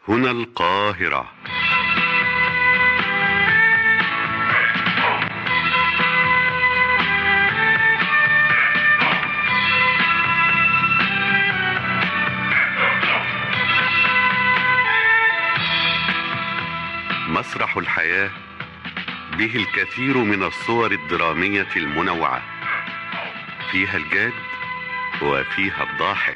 هنا القاهرة مسرح الحياة به الكثير من الصور الدرامية المنوعة فيها الجاد وفيها الضاحك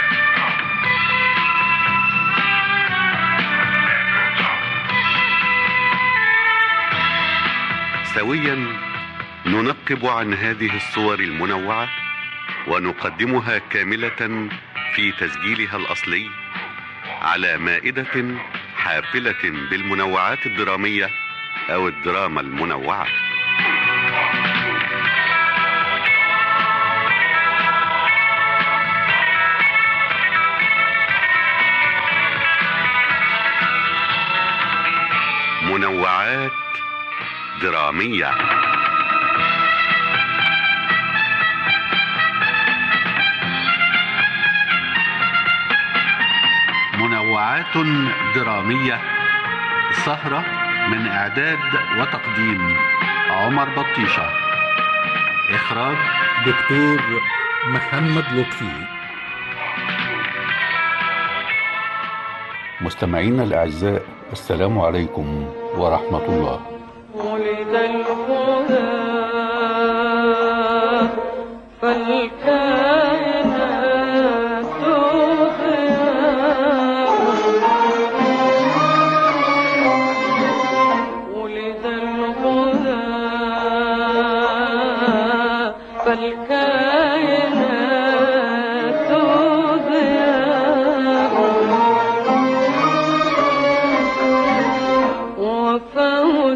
سويا ننقب عن هذه الصور المنوعة ونقدمها كاملة في تسجيلها الأصلي على مائدة حافلة بالمنوعات الدرامية أو الدراما المنوعة منوعات درامية منوعات درامية سهرة من إعداد وتقديم عمر بطيشة إخراج دكتور محمد لطفي مستمعينا الأعزاء السلام عليكم ورحمة الله ولد الهدى فالكائنات ضياء ولد الهدى فالكائنات ضياء وفاه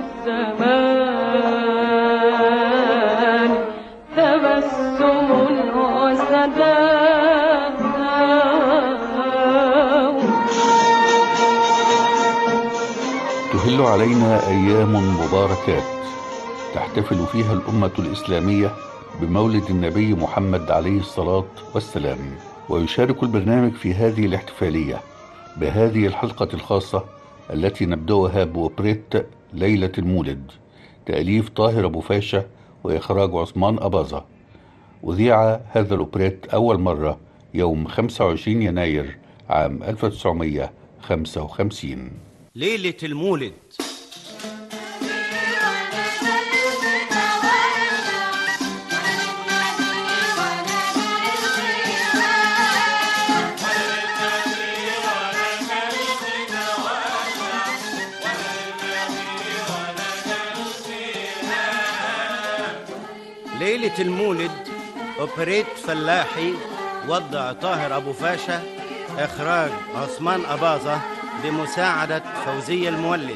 الزمان تبسم وسداد تهل علينا أيام مباركات تحتفل فيها الأمة الإسلامية بمولد النبي محمد عليه الصلاة والسلام ويشارك البرنامج في هذه الاحتفالية بهذه الحلقة الخاصة التي نبدأها بأوبريت ليلة المولد تأليف طاهر أبو فاشا وإخراج عثمان أباظة أذيع هذا الأوبريت أول مرة يوم 25 يناير عام 1955 ليلة المولد ليلة المولد أوبريت فلاحي وضع طاهر أبو فاشا إخراج عثمان أباظة بمساعدة فوزية المولد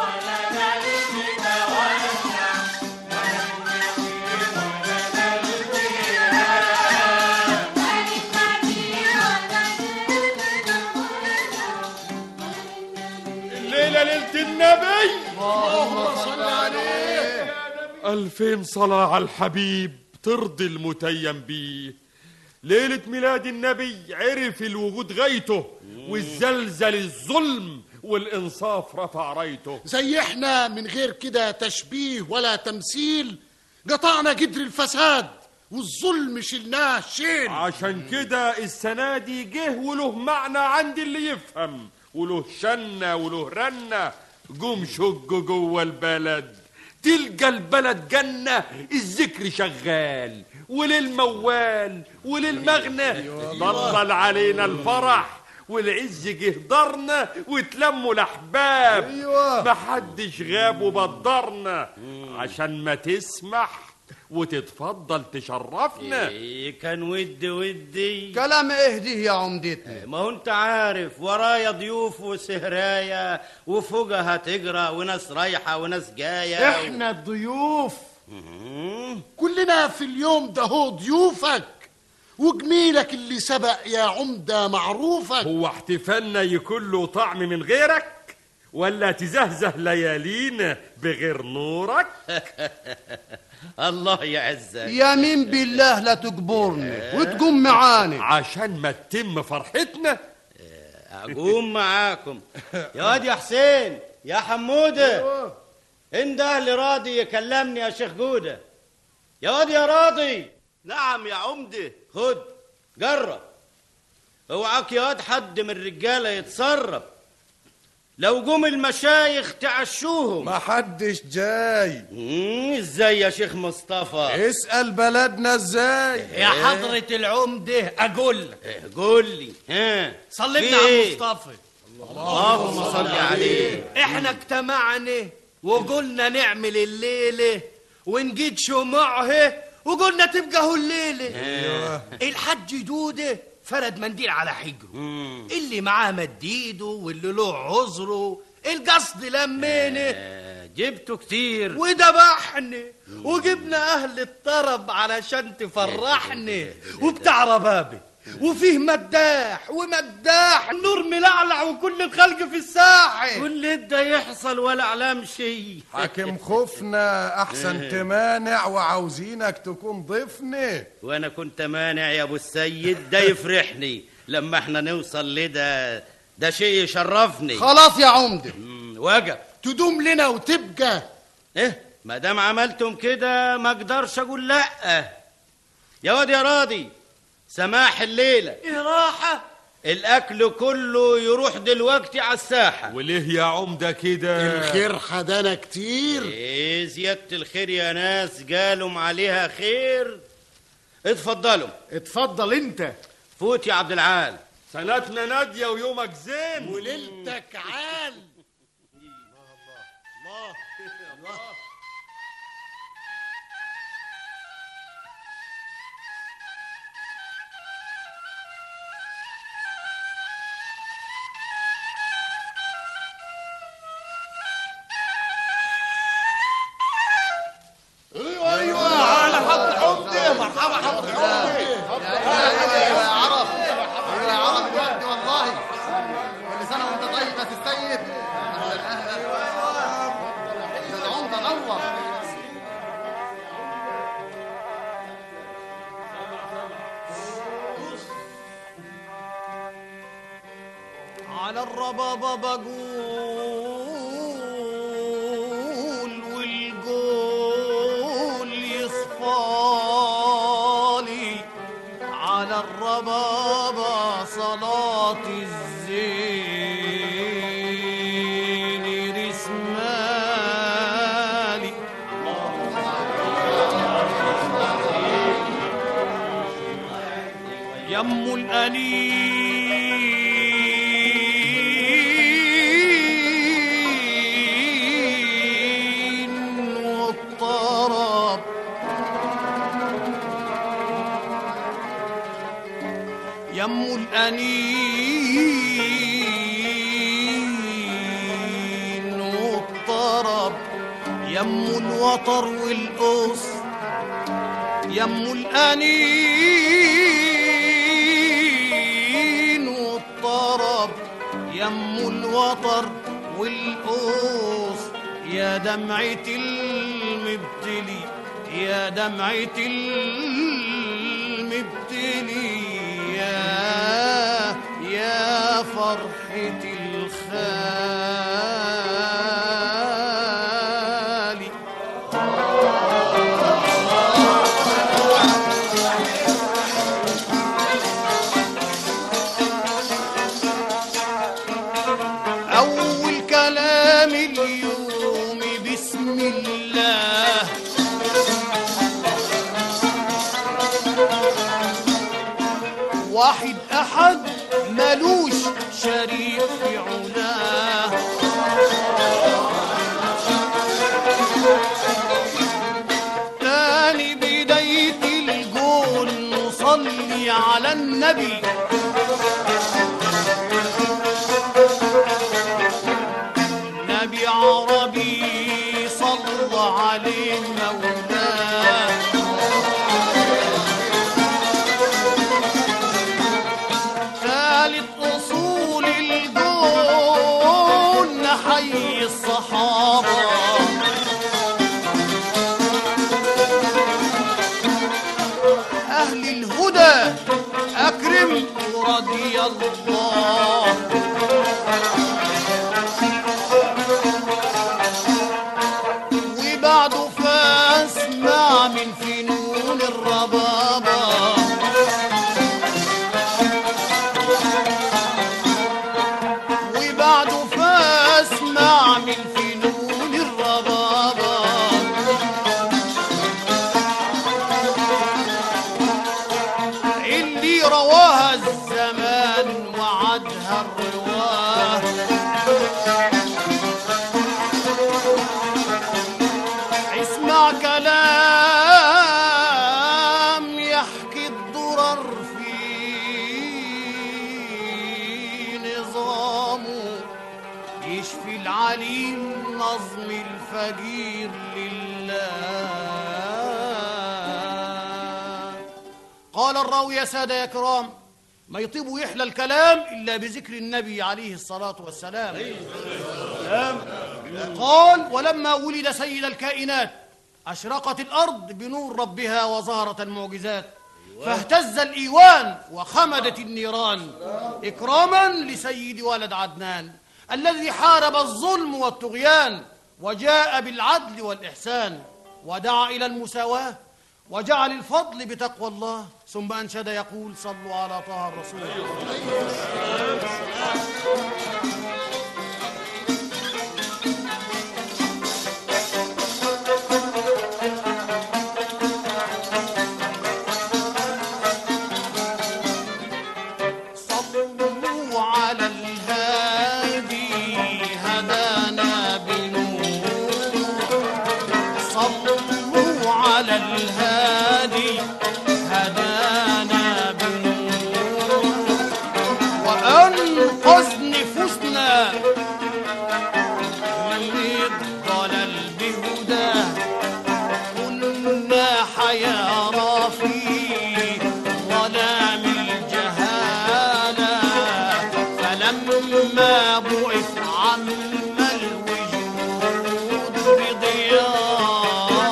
الليلة ليلة النبي اللهم صل عليه ألفين صلاة على الحبيب ترضي المتيم بيه ليلة ميلاد النبي عرف الوجود غايته والزلزل الظلم والإنصاف رفع رايته زي احنا من غير كده تشبيه ولا تمثيل قطعنا جدر الفساد والظلم شلناه شيل عشان كده السنة دي جه وله معنى عند اللي يفهم وله شنة وله رنة قوم شج جوه البلد تلقى البلد جنة الذكر شغال وللموال وللمغنى ضلل علينا الفرح والعز جه دارنا وتلموا الاحباب أيوة. محدش غاب وبدرنا عشان ما تسمح وتتفضل تشرفنا إيه كان ودي ودي كلام اهديه يا عمدتنا ما هو انت عارف ورايا ضيوف وسهرايا وفوقها تجرى وناس رايحة وناس جاية احنا الضيوف مم. كلنا في اليوم ده هو ضيوفك وجميلك اللي سبق يا عمدة معروفك هو احتفالنا يكون له طعم من غيرك ولا تزهزه ليالينا بغير نورك الله يعزك يمين بالله لا تجبرني وتقوم معانا عشان ما تتم فرحتنا اقوم معاكم يا واد يا حسين يا حموده انت اللي راضي يكلمني يا شيخ جوده يا واد يا راضي نعم يا عمده خد جرب اوعاك يا واد حد من الرجاله يتصرف لو جم المشايخ تعشوهم ما حدش جاي مم، ازاي يا شيخ مصطفى اسأل بلدنا ازاي يا حضرة العمدة أقول لك إيه، قول لي ها صلينا في على إيه؟ مصطفى اللهم صل عليه احنا اجتمعنا وقلنا نعمل الليلة ونجيد شموعها وقلنا تبقى هو الليلة الحج دودة فرد منديل على حجره اللي معاه مديده واللي له عذره القصد لمينه آه، جبته كتير وذبحنا وجبنا اهل الطرب علشان تفرحنا وبتاع ربابه وفيه مداح ومداح نور ملعلع وكل الخلق في الساحه كل ده يحصل ولا اعلام شيء حاكم خوفنا احسن تمانع وعاوزينك تكون ضيفنا وانا كنت مانع يا ابو السيد ده يفرحني لما احنا نوصل لده ده شيء يشرفني خلاص يا عمده مم، وجب تدوم لنا وتبقى ايه ما دام عملتم كده ما اقدرش اقول لا يا واد يا راضي سماح الليله ايه راحه الاكل كله يروح دلوقتي على الساحه وليه يا عمده كده الخير حدانا كتير ايه زياده الخير يا ناس قالوا عليها خير اتفضلوا اتفضل انت فوت يا عبد العال سنتنا ناديه ويومك زين وليلتك عال يا عرب الوقت والله كل سنه وانت طيب يا سي السيد اهلا اهلا ده العمده نور على الربابة بقول والقول يصفالي على الربابة صلاة الزين رسمالي يم الأنين والطرب يم الأنين والطرب يم الوطر والقص يم الأنين والطرب يم الوطر والقوس يا دمعة المبتلي يا دمعة المبتلي يا يا فرحة الخالي أول كلام اليوم بسم الله واحد أحد ملوش شريك في علاه تاني بداية الجول نصلي على النبي نبي عربي صلى عليه مولاه ثالث أصول الجون نحيي الصحابة أهل الهدى أكرم رضي الله يشفي العليم نظم الفقير لله قال الراوي يا سادة يا كرام ما يطيب ويحلى الكلام إلا بذكر النبي عليه الصلاة والسلام قال ولما ولد سيد الكائنات أشرقت الأرض بنور ربها وظهرت المعجزات فاهتز الإيوان وخمدت النيران إكراما لسيد ولد عدنان الذي حارب الظلم والطغيان وجاء بالعدل والإحسان ودعا إلى المساواة وجعل الفضل بتقوى الله ثم أنشد يقول صلوا على طه الرسول صلوا على الهادي هدانا بنور صلوا على الهادي هدانا بنور وأنقذ نفوسنا من الضلال بهداه كنا حيارى في ظلام الجهالة فلما بعث عم الوجود بضياء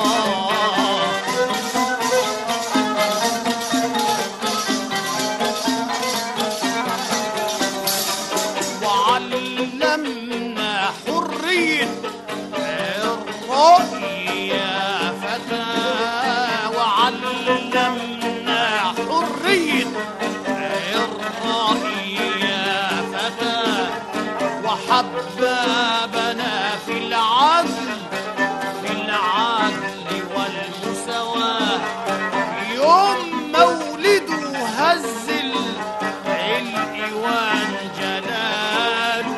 وعلمنا حرية الرأي يا فتى وعلمنا حرية الرأي يا فتى وحبابنا في العدل في العدل والمساواة يوم مولده هز الإيوان جلاله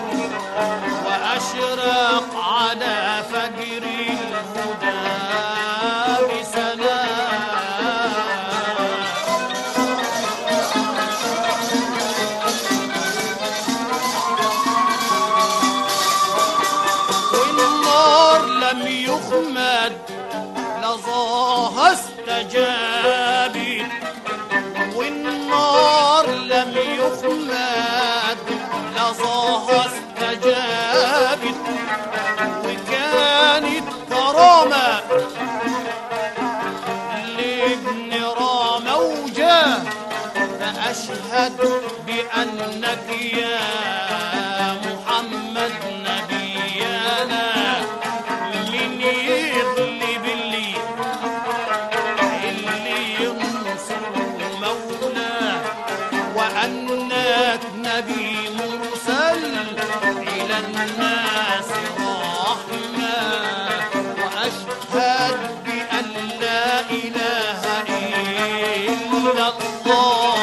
وأشرق على فجر الهدى بسلام والنار لم يخمد لظاها استجابت والنار لم يخمد لظاها استجابت وكانت كرامة لابن رامة وجاه فأشهد بأنك يا محمد نبينا من يغلب اللي اللي ينصر مولاه وأنك نبي مرسل إلى الناس رحمة وأشهد بأن لا إله إلا الله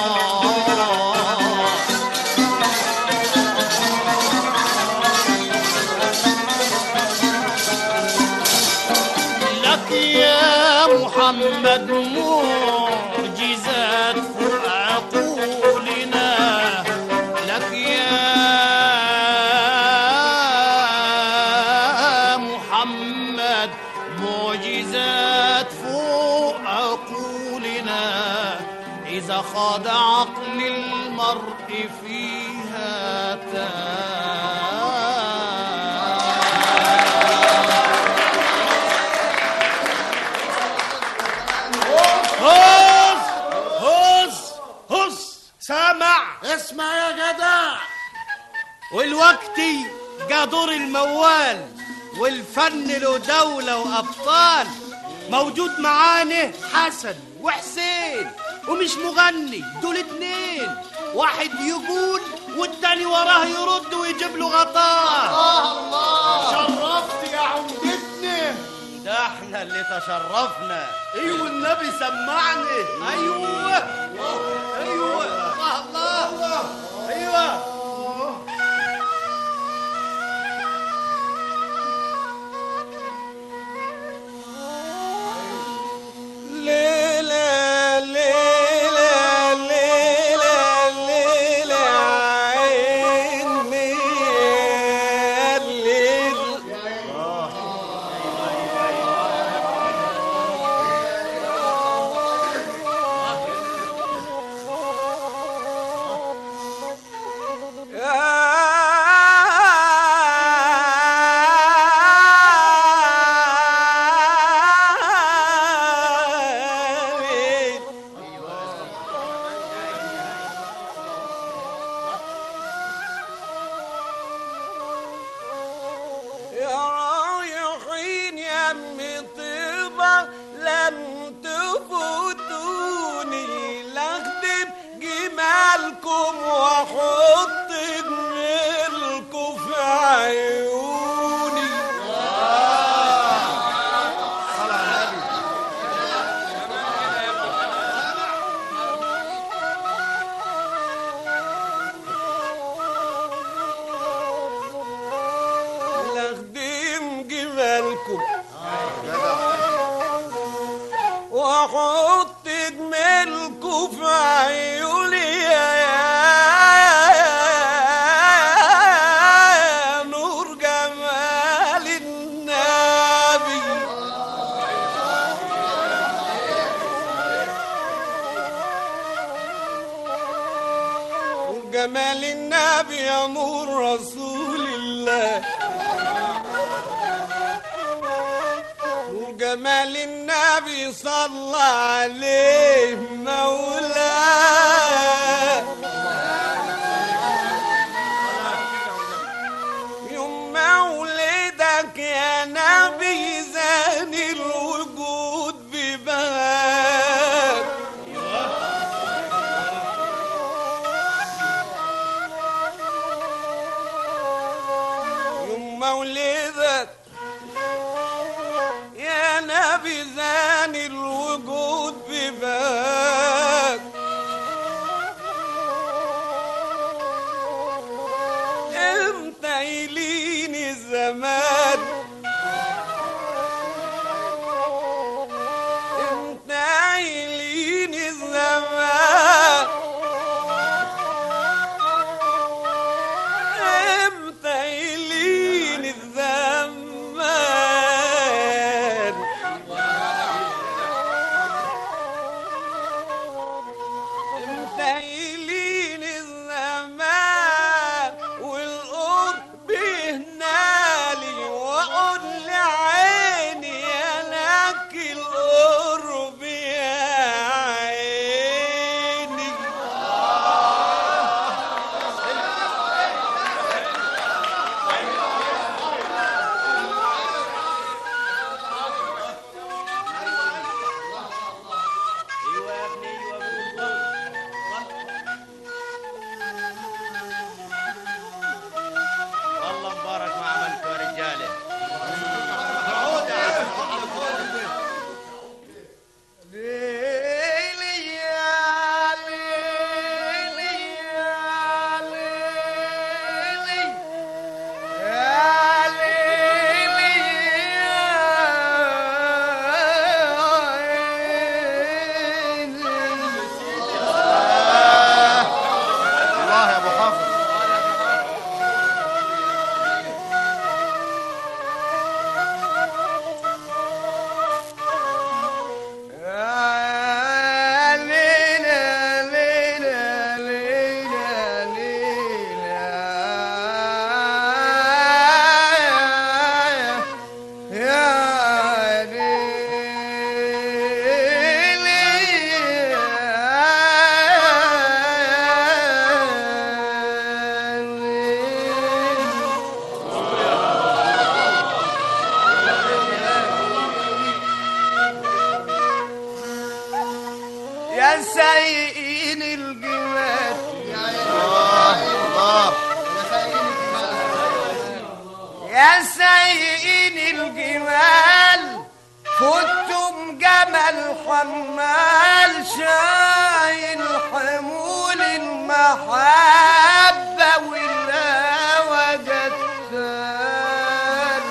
لك يا محمد معجزات فوق عقولنا لك يا محمد معجزات فوق عقولنا إذا خاض عقل المرء فيها تاه هص هص هص سامع اسمع يا جدع والوقتي جا دور الموال والفن له دولة وأبطال موجود معانا حسن وحسين ومش مغني دول اتنين واحد يقول والتاني وراه يرد ويجيب له غطاه الله الله شرفت يا عمدتنا ده احنا اللي تشرفنا ايوه النبي سمعني ايوه ايوه الله الله ايوه ليلة ليلة ليلة ليلة عين ميال في عيوني يا نور جمال النبي جمال النبي يا نور رسول الله وجمال النبي صلى عليه مولاه يوم مولدك يا نبي زان الوجود ببهاك يوم مولدك يا نبي زان الوجود بباك امتى يليني الزمان امتى يليني الزمان امتى يليني الزمان امتى يليني الزمان والقرب هنالي واقول لعيني يا لك القرب يا عيني والله مبارك ما عملتوا يا رجاله ليلي يا ليلي يا ليلي يا ليلي الله يا ابو حافظ يا ليلى ليلى ليلى ليلى يا ليلى يا سايقين الجمال الله يا سايقين الجمال فتم جمل حمال شايل حمول المحبة والهوى جتال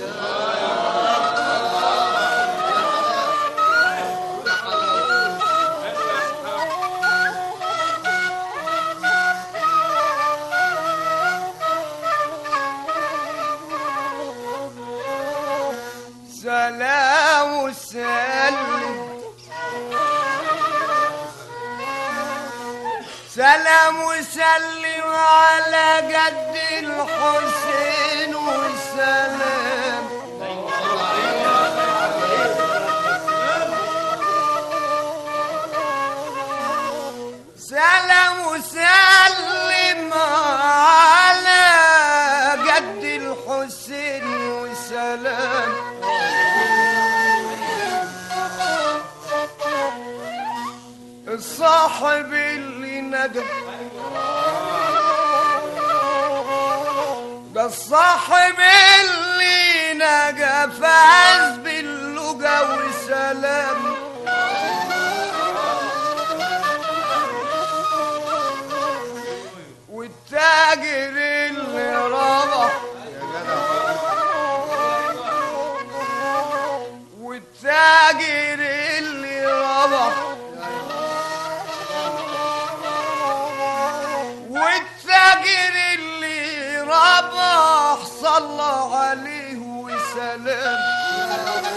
سلام وسلم سلام وسلم على جد الحسين والسلام سلام وسلم على جد الحسين وسلام الصاحب اللي ندم ده الصاحب اللي نجا فاز باللجا وسلام والتاجر اللي ربح والتاجر اللي ربح سلام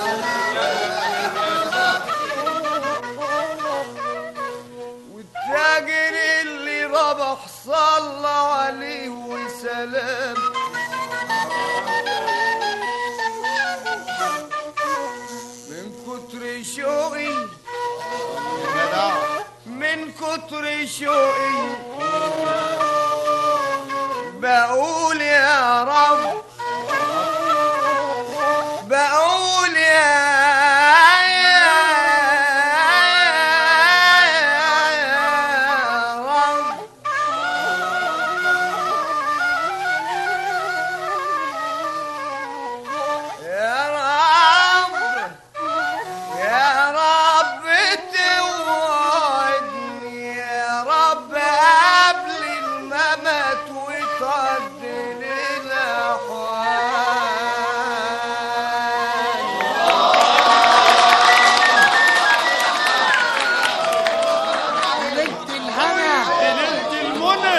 والتاجر اللي ربح صلى عليه وسلام من كتر شوقي من كتر شوقي بقول يا رب بقول يا رب يا رب يا رب توعدني يا رب قبل الممات وتعدل ليلة الهنا ليلة المنى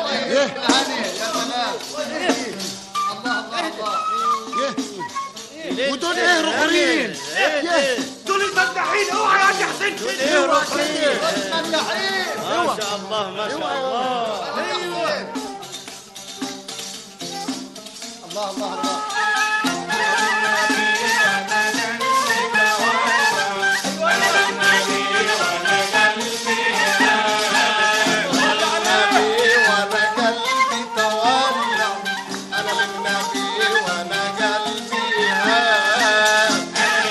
ودول ايه رقرين دول المداحين اوعى يا حاج حسين ما شاء الله ما شاء الله الله الله الله وانا قلبي تولع انا للنبي وانا قلبي هام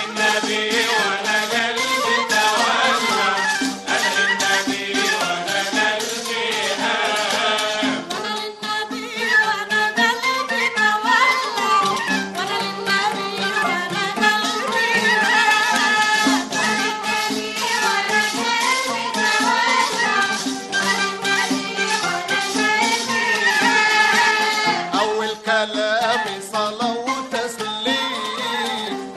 اول كلامي صلاه وتسليم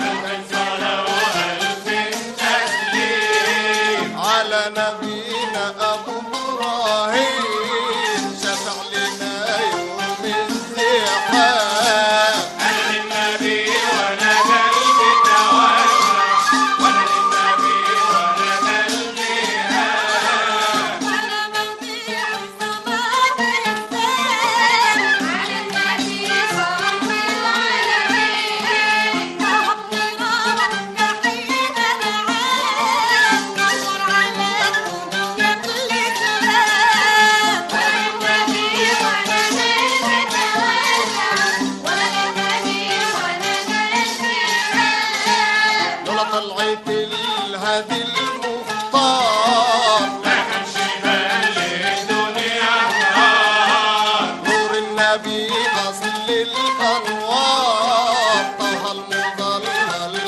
على نبينا ابو ابراهيم شفع لنا يوم الزحام لولا طلعت الهدي المختار نور النبي اصل الانوار طه المظلل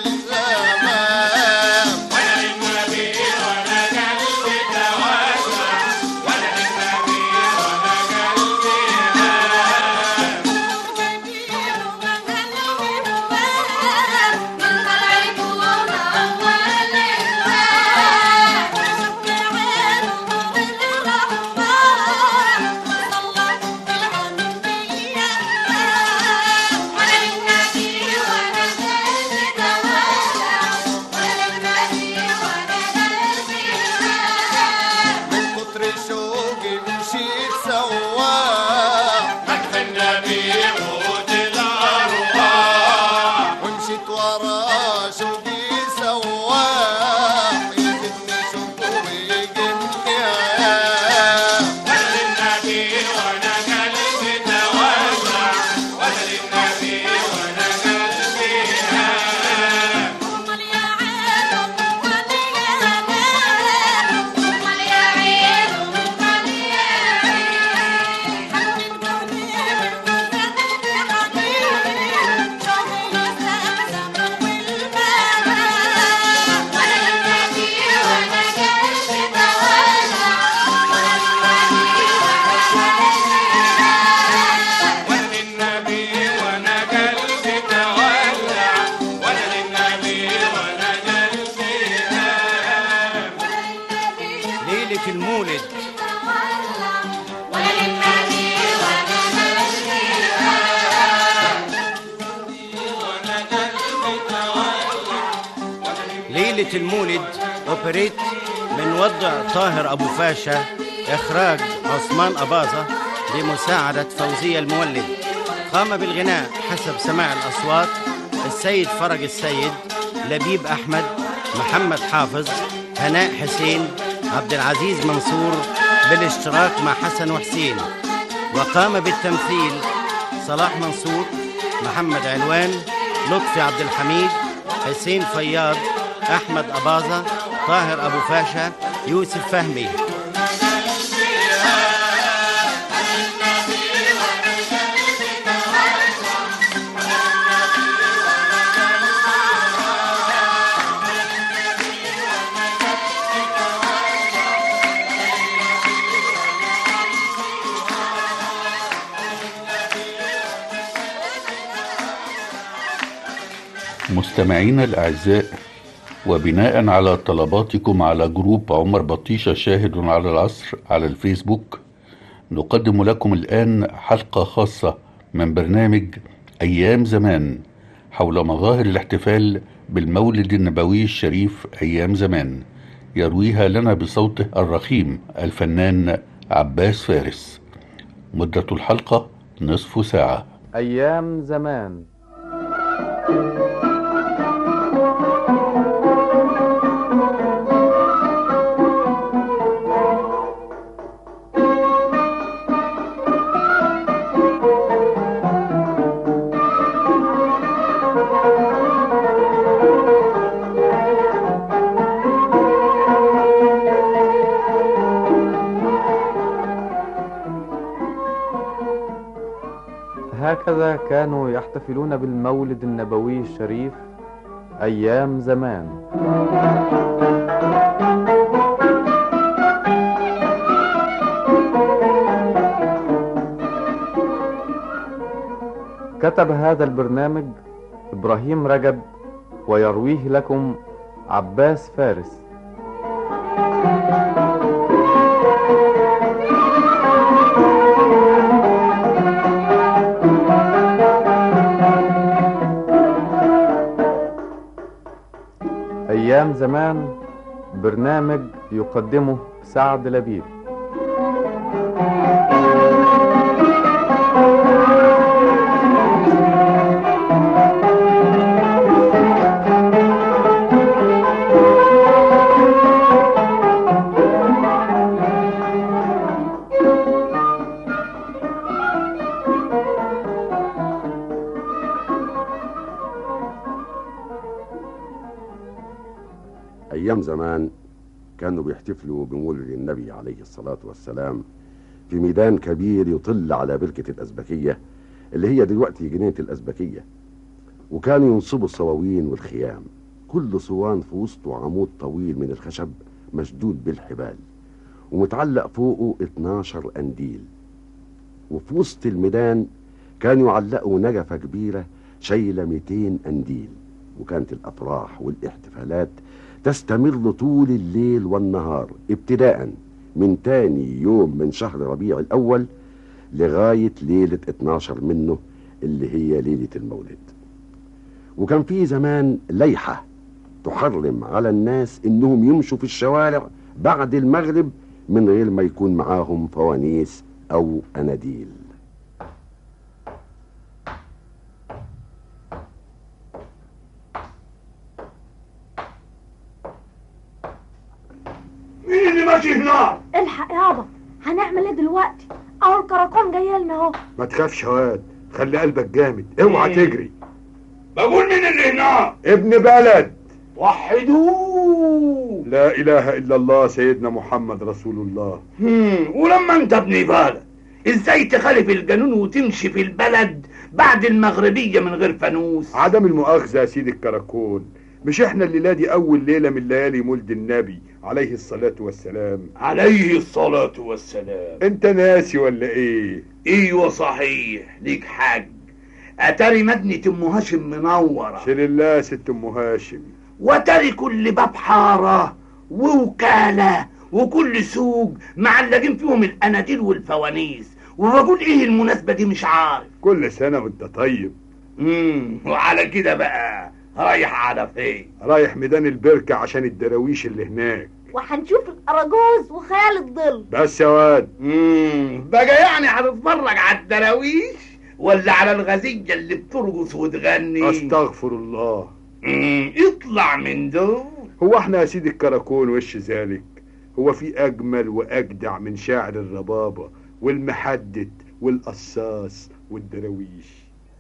بالغمام من كتر شوقي مشيت سواح ومشيت ورا شوقي سواح يزيدني شوقه ويجني عياه ليلة المولد ولا ليلة المولد أوبريت من وضع طاهر أبو فاشا إخراج عثمان أباظة بمساعدة فوزية المولد قام بالغناء حسب سماع الأصوات السيد فرج السيد لبيب أحمد محمد حافظ هناء حسين عبد العزيز منصور بالاشتراك مع حسن وحسين وقام بالتمثيل صلاح منصور محمد علوان لطفي عبد الحميد حسين فياض أحمد أباظة طاهر أبو فاشا يوسف فهمي مستمعينا الأعزاء وبناء على طلباتكم على جروب عمر بطيشة شاهد على العصر على الفيسبوك نقدم لكم الآن حلقة خاصة من برنامج أيام زمان حول مظاهر الاحتفال بالمولد النبوي الشريف أيام زمان يرويها لنا بصوته الرخيم الفنان عباس فارس مدة الحلقة نصف ساعة أيام زمان هكذا كانوا يحتفلون بالمولد النبوي الشريف أيام زمان كتب هذا البرنامج إبراهيم رجب ويرويه لكم عباس فارس أيام زمان برنامج يقدمه سعد لبيب أيام زمان كانوا بيحتفلوا بمولد النبي عليه الصلاة والسلام في ميدان كبير يطل على بركة الأزبكية اللي هي دلوقتي جنينة الأزبكية وكانوا ينصبوا الصواوين والخيام كل صوان في وسطه عمود طويل من الخشب مشدود بالحبال ومتعلق فوقه 12 قنديل وفي وسط الميدان كانوا يعلقوا نجفة كبيرة شايلة 200 قنديل وكانت الأفراح والاحتفالات تستمر طول الليل والنهار ابتداء من تاني يوم من شهر ربيع الأول لغاية ليلة 12 منه اللي هي ليلة المولد وكان في زمان ليحة تحرم على الناس انهم يمشوا في الشوارع بعد المغرب من غير ما يكون معاهم فوانيس او اناديل مين اللي ماشي هناك؟ الحق يابا هنعمل ايه دلوقتي اهو الكراكون جاي لنا اهو ما تخافش يا واد خلي قلبك جامد اوعى تجري بقول مين اللي هناك؟ ابن بلد وحدوه لا اله الا الله سيدنا محمد رسول الله ولما انت ابن بلد ازاي تخالف القانون وتمشي في البلد بعد المغربية من غير فانوس عدم المؤاخذة يا سيدي الكراكون مش احنا الليلة دي اول ليلة من ليالي مولد النبي عليه الصلاة والسلام عليه الصلاة والسلام انت ناسي ولا ايه ايوه صحيح ليك حاج اتاري مدنة ام هاشم منورة شيل الله يا ست ام هاشم واتاري كل باب حارة ووكالة وكل سوق معلقين فيهم الاناديل والفوانيس وبقول ايه المناسبة دي مش عارف كل سنة وانت طيب امم وعلى كده بقى رايح على فين رايح ميدان البركة عشان الدراويش اللي هناك وهنشوف الأراجوز وخيال الظل بس يا واد مم، بقى يعني هتتفرج على الدراويش ولا على الغزية اللي بترقص وتغني استغفر الله مم، اطلع من دول هو احنا يا سيدي الكراكون وش ذلك هو في اجمل واجدع من شاعر الربابة والمحدد والقصاص والدراويش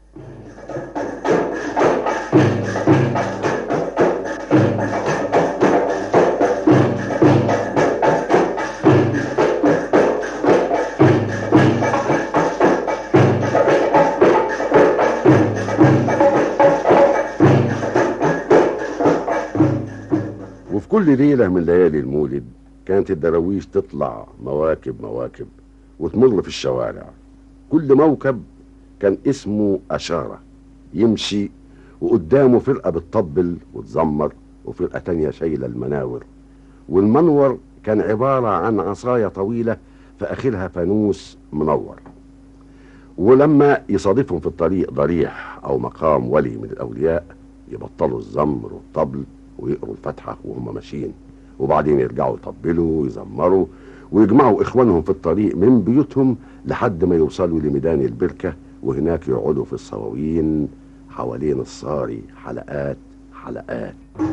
وفي كل ليلة من ليالي المولد كانت الدراويش تطلع مواكب مواكب وتمر في الشوارع كل موكب كان اسمه أشارة يمشي وقدامه فرقة بتطبل وتزمر وفرقة تانية شايلة المناور والمنور كان عبارة عن عصاية طويلة في آخرها فانوس منور ولما يصادفهم في الطريق ضريح أو مقام ولي من الأولياء يبطلوا الزمر والطبل ويقروا الفاتحة وهم ماشيين وبعدين يرجعوا يطبلوا ويزمروا ويجمعوا إخوانهم في الطريق من بيوتهم لحد ما يوصلوا لميدان البركة وهناك يقعدوا في الصواوين حوالين الصاري حلقات حلقات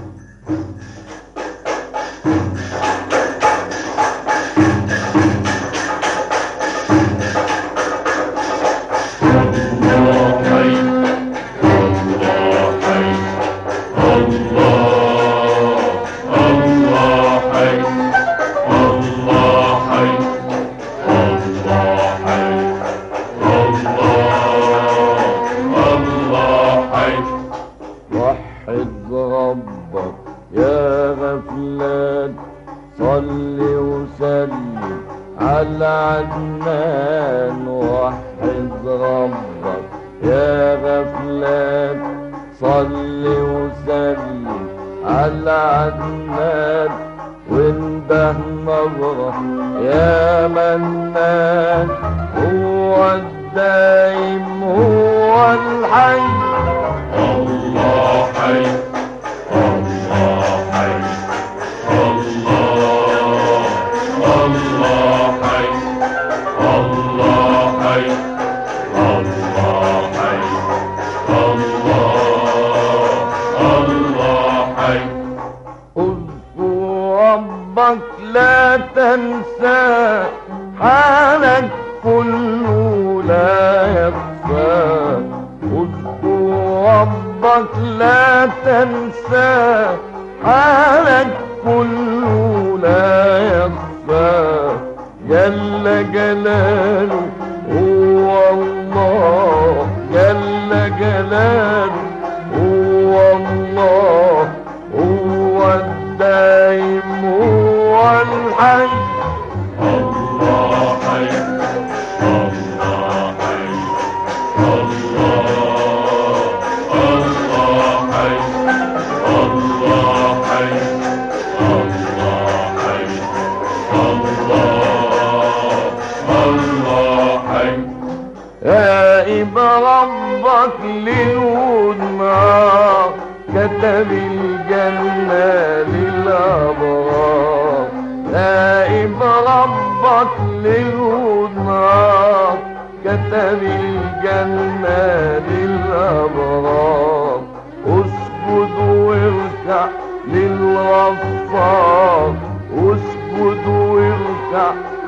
وحد ربك يا غفلان صل وسلم على عدنان وحد ربك يا غفلان صل وسلم على عدنان وانده نظرة يا منان هو الدايم هو الحي الله حي الله حي الله الله حي الله حي الله حي الله الله حي اذكر ربك لا تنسى حالك كله لا يخفى اذكر ربك لا تنسى حالك كله لا يخفى جل جلاله هو الله جل جلاله هو الله هو الدائم هو الحي الله حي الله حي الله الله حي الله حي الله حي الله الله حي راقب ربك للنار كتب الجنة للأبرار راقب ربك للنار كتب الجنة للأبرار اسجد واركع للغفار اسجد واركع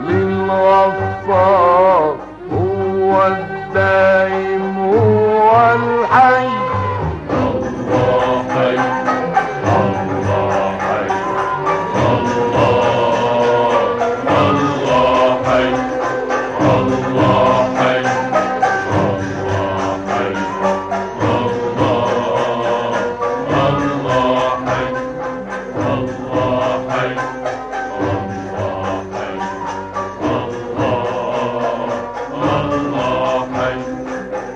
للغفار هو الدائم هو الحي الله حي الله حي الله الله حي الله حي الله حي الله الله حي الله حي الله حي الله الله حي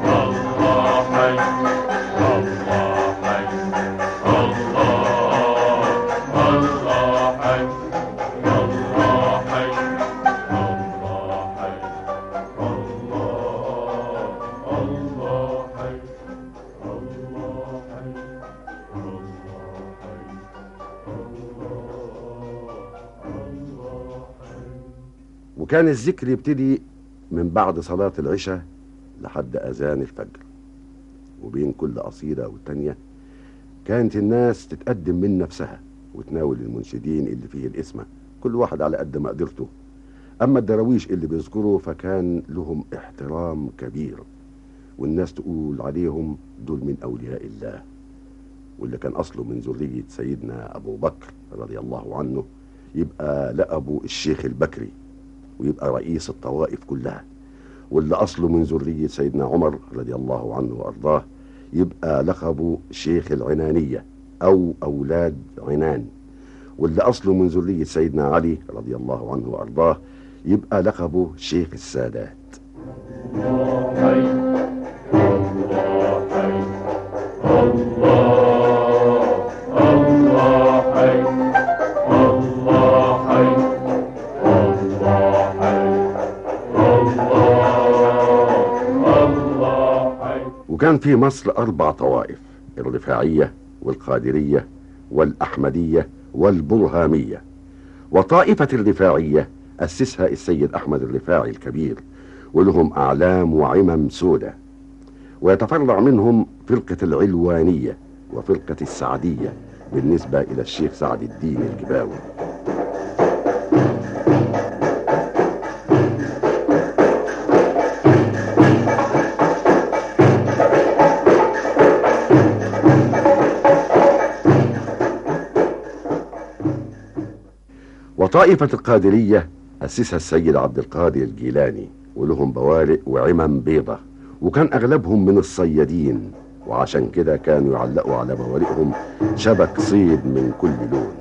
وكان الذكر يبتدي من بعد صلاة العشاء لحد أذان الفجر وبين كل قصيدة والتانية كانت الناس تتقدم من نفسها وتناول المنشدين اللي فيه الاسمة كل واحد على قد ما قدرته أما الدراويش اللي بيذكروا فكان لهم احترام كبير والناس تقول عليهم دول من أولياء الله واللي كان أصله من ذرية سيدنا أبو بكر رضي الله عنه يبقى لقبه الشيخ البكري ويبقى رئيس الطوائف كلها واللي أصله من ذرية سيدنا عمر رضي الله عنه وأرضاه يبقى لقبه شيخ العنانية أو أولاد عنان واللي أصله من ذرية سيدنا علي رضي الله عنه وأرضاه يبقى لقبه شيخ السادات وكان في مصر أربع طوائف الرفاعية والقادرية والأحمدية والبرهامية وطائفة الرفاعية أسسها السيد أحمد الرفاعي الكبير ولهم أعلام وعمم سودة ويتفرع منهم فرقة العلوانية وفرقة السعدية بالنسبة إلى الشيخ سعد الدين الجباوي وطائفة القادرية أسسها السيد عبد القادر الجيلاني ولهم بوارق وعمم بيضة وكان أغلبهم من الصيادين وعشان كده كانوا يعلقوا على بوارقهم شبك صيد من كل لون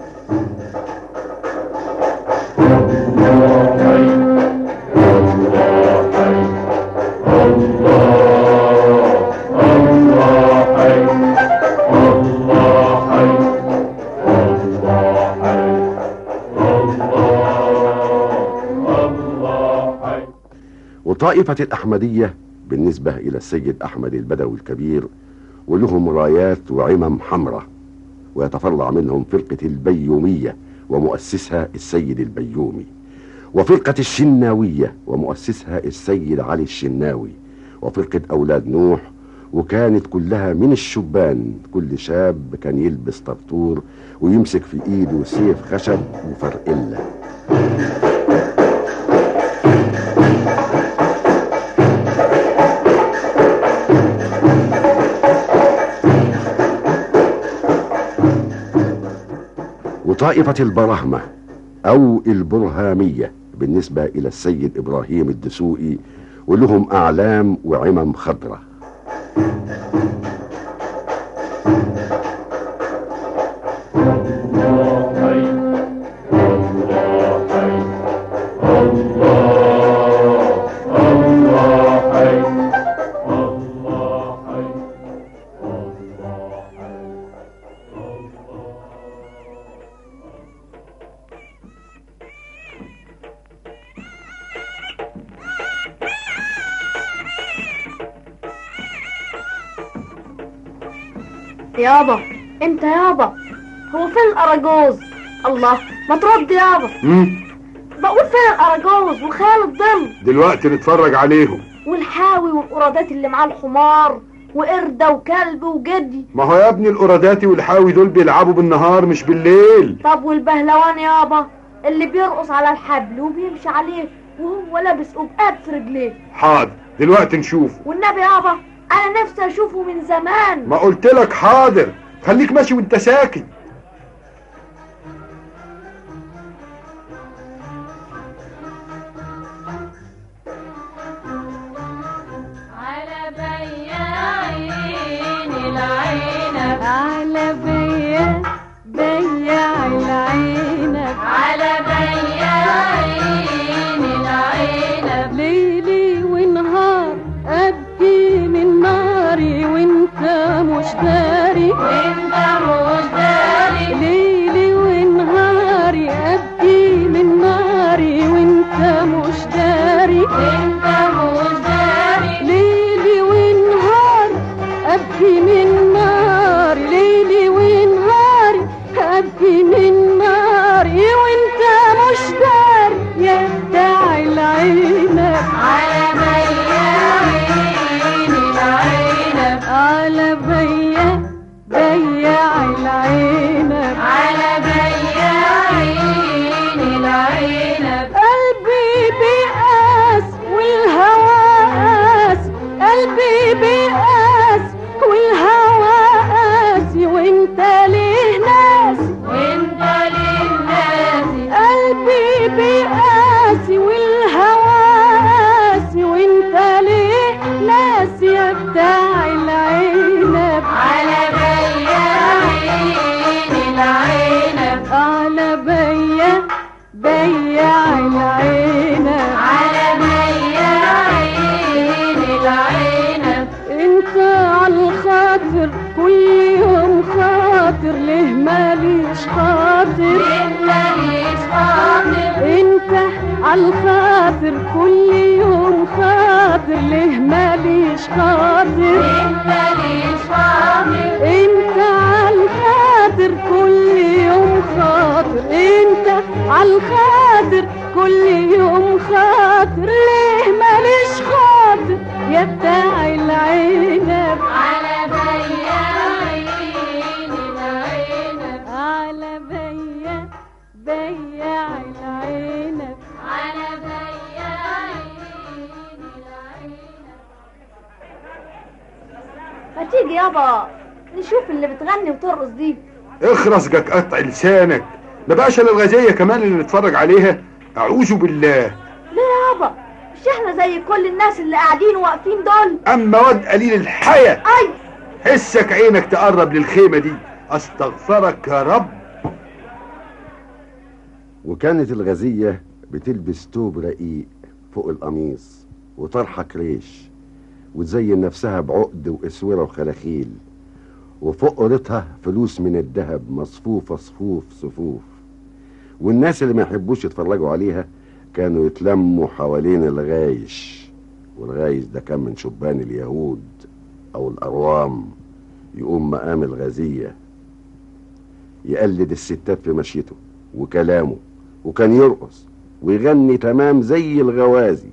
وطائفة الأحمدية بالنسبة إلى السيد أحمد البدوي الكبير ولهم رايات وعمم حمراء ويتفرع منهم فرقة البيومية ومؤسسها السيد البيومي وفرقة الشناوية ومؤسسها السيد علي الشناوي وفرقة أولاد نوح وكانت كلها من الشبان كل شاب كان يلبس طرطور ويمسك في ايده سيف خشب وفرقله وطائفة البرهمة أو البرهامية بالنسبة إلى السيد إبراهيم الدسوقي ولهم أعلام وعمم خضراء يابا انت يابا هو فين الاراجوز الله ما ترد يابا بقول فين الاراجوز وخيال الظل دلوقتي نتفرج عليهم والحاوي والقرادات اللي معاه الحمار وقردة وكلب وجدي ما هو يا ابني القراداتي والحاوي دول بيلعبوا بالنهار مش بالليل طب والبهلوان يابا اللي بيرقص على الحبل وبيمشي عليه وهو لابس قبقات في رجليه حاضر دلوقتي نشوف والنبي يابا انا نفسي اشوفه من زمان ما قلت لك حاضر خليك ماشي وانت ساكت على بياعين العنب على بياع بياع العنب على بياعين العنب ليلي ونهار ابكي من ناري وانت مش داري وانت مش داري ليلي ونهاري ابكي من ناري وانت مش داري وانت مش داري ليلي ونهار ابكي من ناري ليلي ونهاري ابكي من ناري وانت مش داري يا بتاع العنب على بيا بياع العنب على بياعين العنب قلبي بيقاس والهوى قاس قلبي بيقاس والهوى قاسي وانت ليه ناسي وانت ليه ناسي قلبي بيقاسي والهوى قاسي وانت ليه ناسي يا بتاع العنب على بياعين العنب على بيا بياع العنب على بياعين العنب انت عالخاطر كل يوم خاطر ليه ماليش خاطر ليه ماليش خاطر انت عالخاطر كل يوم خاطر ليه ماليش خاطر ليه ماليش خاطر انت عالخاطر كل يوم خاطر انت عالخاطر كل يوم خاطر ليه ماليش خاطر يا بتاع العنب على بياعين العنب على بيا بياع العنب على بياعين ما تيجي يابا نشوف اللي بتغني وترقص دي اخرس جك قطع لسانك ما بقاش الا الغازية كمان اللي نتفرج عليها اعوذ بالله ليه يابا مش احنا زي كل الناس اللي قاعدين واقفين دول اما واد قليل الحياة اي حسك عينك تقرب للخيمة دي استغفرك يا رب وكانت الغزية بتلبس توب رقيق فوق القميص وطرحة كريش وتزين نفسها بعقد واسورة وخلاخيل وفوق قرتها فلوس من الذهب مصفوفة صفوف صفوف والناس اللي ما يحبوش يتفرجوا عليها كانوا يتلموا حوالين الغايش والغايش ده كان من شبان اليهود او الأروام يقوم مقام الغازية يقلد الستات في مشيته وكلامه وكان يرقص ويغني تمام زي الغوازي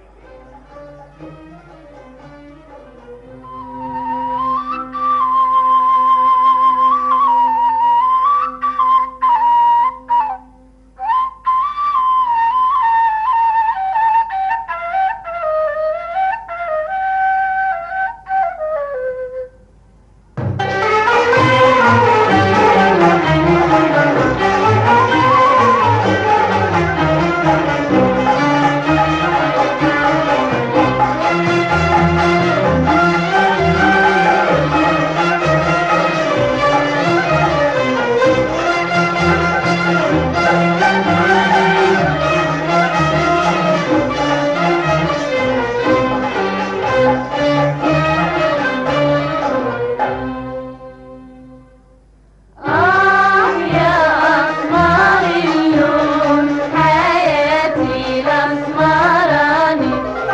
آه يا أسمر اللون حياتي الأسمراني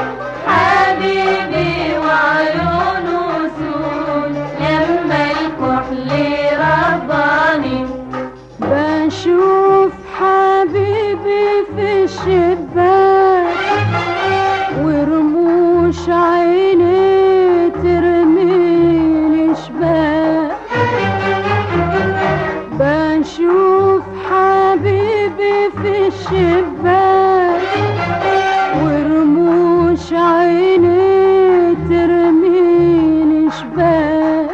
حبيبي وعيونه سود لما الكحل رباني بشوف حبيبي في الشباك ورموش عيني ترميني شباك بشوف حبيبي في الشباك ورموش عيني ترميني شباك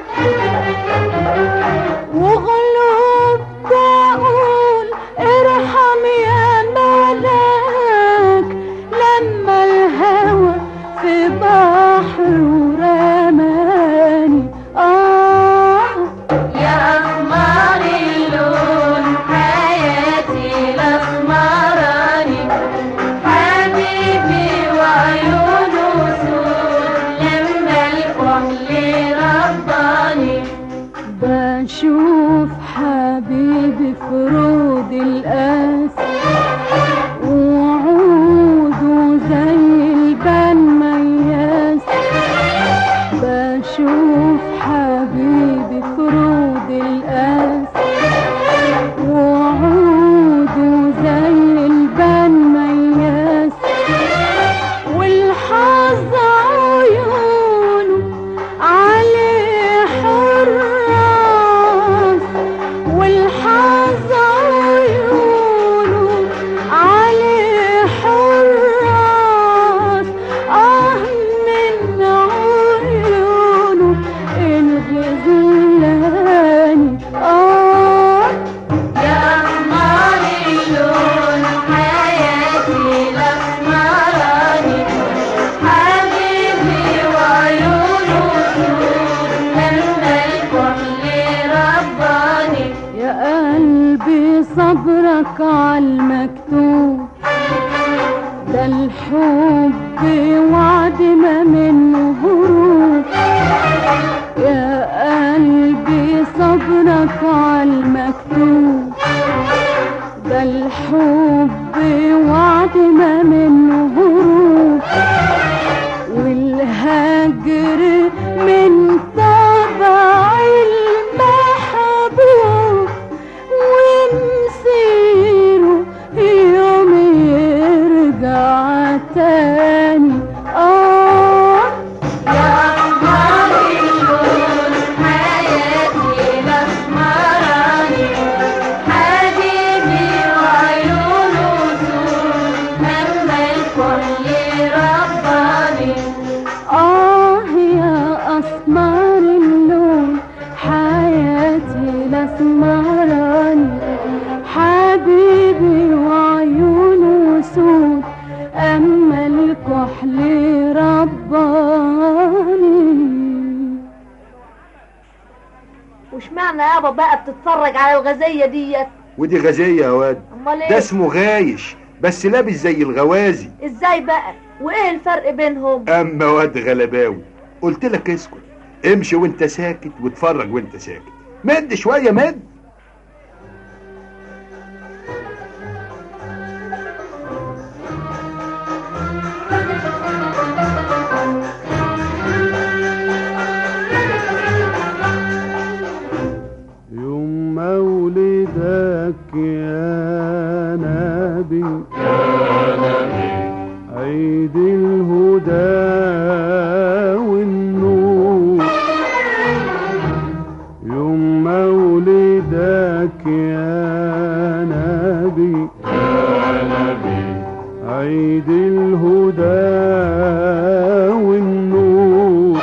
وغلوب تقول ارحم يا ملاك لما الهوى في بحر ورماني آه يا أسمر اللون حياتي الأسمراني حبيبي وعيونه سود لما الكحل رباني بشوف حبيبي فرود القاس وعوده زي البان مياس بشوف حبيبي فرود القاس وعوده زي البان مياس والحظ عيونه عليه صبرك عالمكتوب ده الحب وعد ما منه هروب يا قلبي صبرك عالمكتوب ده الحب وعد ما منه هروب والهجر من طبع المحبوب ومسيره يوم يرجع تاني آه يا قمر اللون حياتي الأسمراني حبيبي وعيونه سود أما الكل رباني آه يا أسمر اللون حياتي الأسمراني حبيبي وعيونه سود أما الكحل رباني وش معنى يابا بقى بتتفرج على الغزية ديت ودي غازية يا واد امال ايه ده اسمه غايش بس لابس زي الغوازي ازاي بقى وايه الفرق بينهم اما واد غلباوي قلت لك اسكت امشي وانت ساكت واتفرج وانت ساكت مد شوية مد يوم مولدك يا نبي عيد الهدى والنور يوم مولدك يا نبي عيد الهدى والنور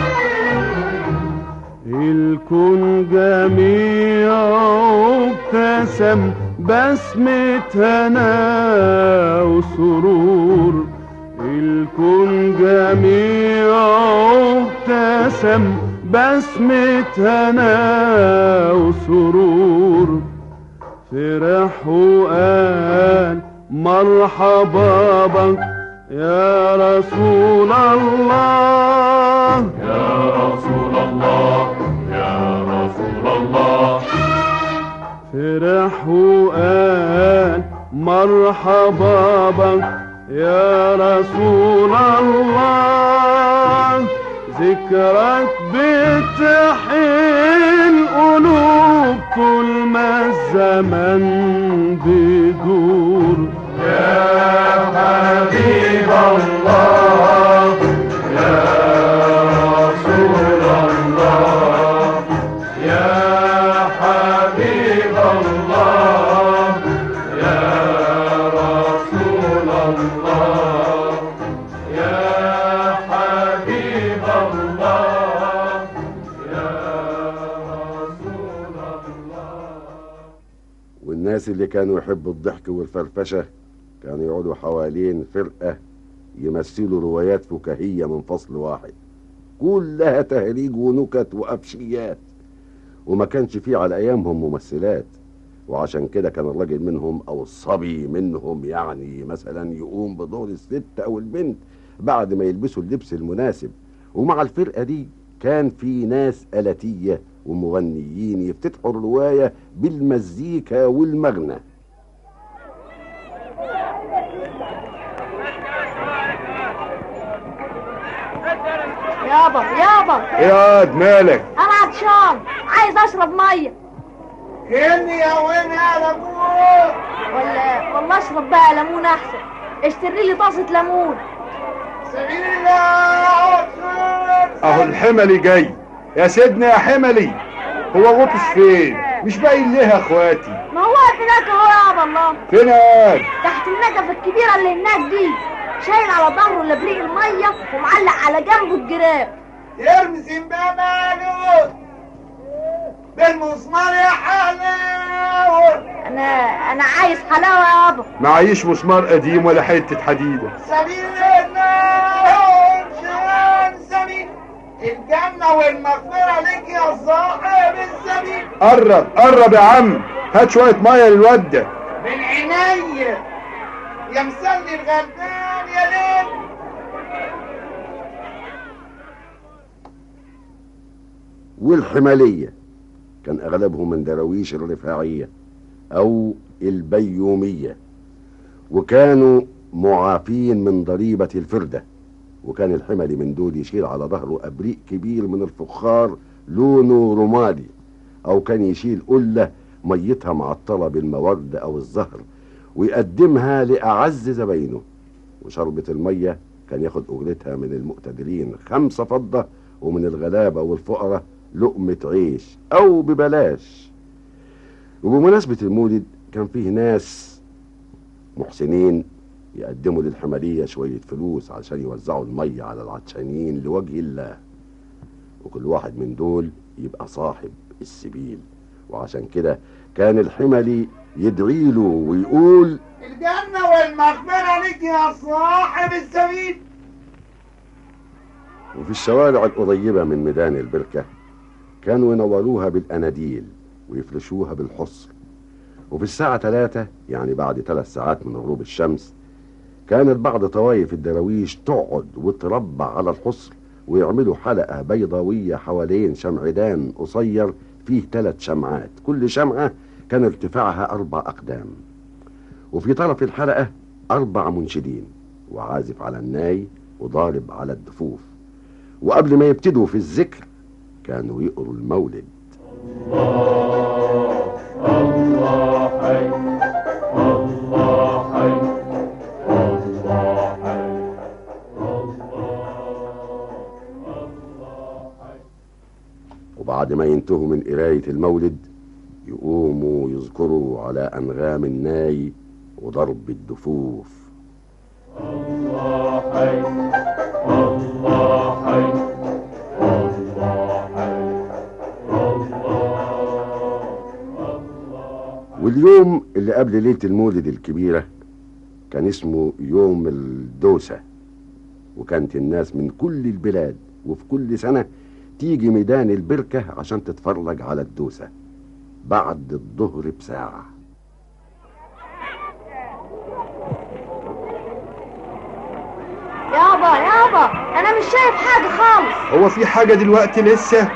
الكون جميع ابتسم بسمة هنا وسرور الكون جميع ابتسم بسمة هنا وسرور فرح وقال مرحبا بك يا رسول الله يا رسول الله يا رسول الله فرح وقال مرحبا بك يا رسول الله ذكرك بتحيي القلوب طول ما الزمن بيدور يا حبيب الله يا رسول الله يا حبيب الله يا رسول الله يا حبيب الله والناس اللي كانوا يحبوا الضحك والفرفشة كانوا يقعدوا حوالين فرقة يمثلوا روايات فكاهية من فصل واحد كلها تهريج ونكت وأبشيات وما كانش فيه على أيامهم ممثلات وعشان كده كان الراجل منهم أو الصبي منهم يعني مثلا يقوم بدور الست أو البنت بعد ما يلبسوا اللبس المناسب ومع الفرقة دي كان في ناس آلاتية ومغنيين يفتتحوا الرواية بالمزيكا والمغنى يابا يابا ايه يا واد مالك انا عطشان عايز اشرب ميه هني يا وين يا لمون ولا والله اشرب بقى ليمون احسن اشتري لي طاسه ليمون سبيل الله اهو الحملي جاي يا سيدنا يا حملي هو غطس فين مش باين ليه يا اخواتي ما هو واقف هناك اهو يابا الله فين قاعد تحت النجفه الكبيره اللي هناك دي شايل على ظهره لبريق الميه ومعلق على جنبه الجراب يرمي سنبا مالوت بالمسمار يا حلاوة انا انا عايز حلاوه يابا معيش مسمار قديم ولا حتة حديدة سبيل الله شان سبيل الجنة والمغفرة لك يا صاحب السبيل قرب قرب يا عم هات شويه ميه للواد ده من عينيا يا مسلي الغلبان يا ليل والحمالية كان أغلبهم من دراويش الرفاعية أو البيومية وكانوا معافين من ضريبة الفردة وكان الحملي من دول يشيل على ظهره أبريق كبير من الفخار لونه رمادي أو كان يشيل قلة ميتها معطلة بالمورد أو الزهر ويقدمها لأعز زباينه وشربة المية كان ياخد أجرتها من المقتدرين خمسة فضة ومن الغلابة والفقراء لقمة عيش أو ببلاش وبمناسبة المولد كان فيه ناس محسنين يقدموا للحملية شوية فلوس علشان يوزعوا المية على العطشانين لوجه الله وكل واحد من دول يبقى صاحب السبيل وعشان كده كان الحملي يدعي له ويقول الجنة والمغفرة لك يا صاحب السبيل وفي الشوارع القريبة من ميدان البركة كانوا ينوروها بالأناديل ويفرشوها بالحصر وفي الساعة ثلاثة يعني بعد ثلاث ساعات من غروب الشمس كانت بعض طوائف الدراويش تقعد وتربع على الحصر ويعملوا حلقة بيضاوية حوالين شمعدان قصير فيه ثلاث شمعات كل شمعة كان ارتفاعها أربع أقدام وفي طرف الحلقة أربع منشدين وعازف على الناي وضارب على الدفوف وقبل ما يبتدوا في الذكر كانوا يقروا المولد الله حي الله حي الله حي وبعد ما ينتهوا من قراية المولد يقوموا يذكروا على أنغام الناي وضرب الدفوف الله حي الله حي الله حي واليوم اللي قبل ليلة المولد الكبيرة كان اسمه يوم الدوسة وكانت الناس من كل البلاد وفي كل سنة تيجي ميدان البركة عشان تتفرج على الدوسة بعد الظهر بساعة يابا يابا انا مش شايف حاجه خالص هو في حاجة دلوقتي لسه